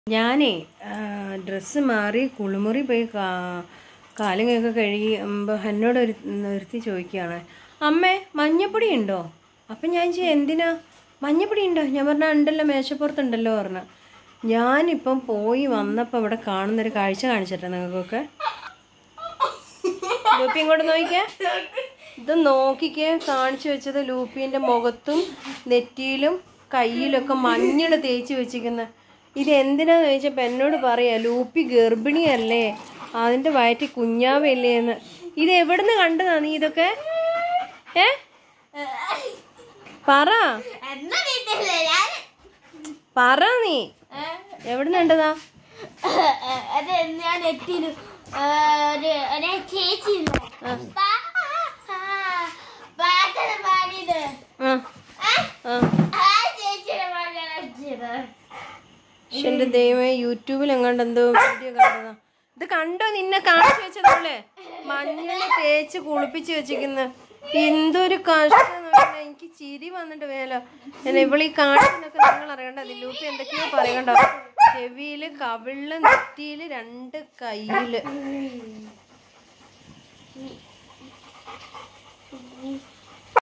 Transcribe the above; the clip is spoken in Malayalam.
ഞാനേ ഡ്രസ്സ് മാറി കുളിമുറി പോയി കാ കാലും കൈയൊക്കെ കഴിയുമ്പോൾ എന്നോട് ഒരു നിർത്തി ചോദിക്കുകയാണ് അമ്മേ മഞ്ഞപ്പൊടി ഉണ്ടോ അപ്പം ഞാൻ ചോദിച്ചു എന്തിനാ മഞ്ഞപ്പൊടി ഉണ്ടോ ഞാൻ പറഞ്ഞ ഉണ്ടല്ലോ മേശപ്പുറത്തുണ്ടല്ലോ പറഞ്ഞു ഞാനിപ്പം പോയി വന്നപ്പോൾ ഇവിടെ കാണുന്നൊരു കാഴ്ച കാണിച്ചിട്ടെ നിങ്ങൾക്കൊക്കെ ലൂപ്പി ഇങ്ങോട്ട് നോക്കിക്കേ ഇത് നോക്കിക്കേ കാണിച്ചു വെച്ചത് ലൂപ്പിന്റെ മുഖത്തും നെറ്റിയിലും കയ്യിലൊക്കെ മഞ്ഞൾ തേച്ച് വെച്ചിരിക്കുന്ന ഇത് എന്തിനാന്ന് ചോദിച്ചപ്പോൾ എന്നോട് പറയാ ലൂപ്പി ഗർഭിണിയല്ലേ അതിന്റെ വയറ്റിൽ കുഞ്ഞാവല്ലേ എന്ന് ഇത് എവിടുന്ന് കണ്ടതാ നീ ഇതൊക്കെ ഏ പറ എന്നാ വീട്ടിലെ ഞാൻ പറ നീ എവിടുന്ന് കണ്ടതാ അത് ഞാൻ നെറ്റിയിൽ ഒരു ഒരു ചേച്ചി പാട്ടത് പാടിയത് ആ ആ? ആ ആ ചേച്ചിയുടെ പാട്ടാണ് പക്ഷെ എന്റെ ദൈവമേ യൂട്യൂബിൽ എങ്ങാണ്ട് എന്തോ വീഡിയോ കണ്ടതാ ഇത് കണ്ടോ നിന്നെ കാണിച്ചു വെച്ചതല്ലേ മഞ്ഞൾ തേച്ച് കുളിപ്പിച്ച് വെച്ചിരിക്കുന്ന എന്തൊരു കഷ്ടം എനിക്ക് ചിരി വന്നിട്ട് വേല ഞാൻ ഇവളീ കാണിക്കുന്നൊക്കെ നിങ്ങൾ അറിയണ്ട ലൂപ്പി എന്തൊക്കെയോ പറയണ്ട ചെവിയില് കവിളില് നെറ്റിയില് രണ്ട് കയ്യില്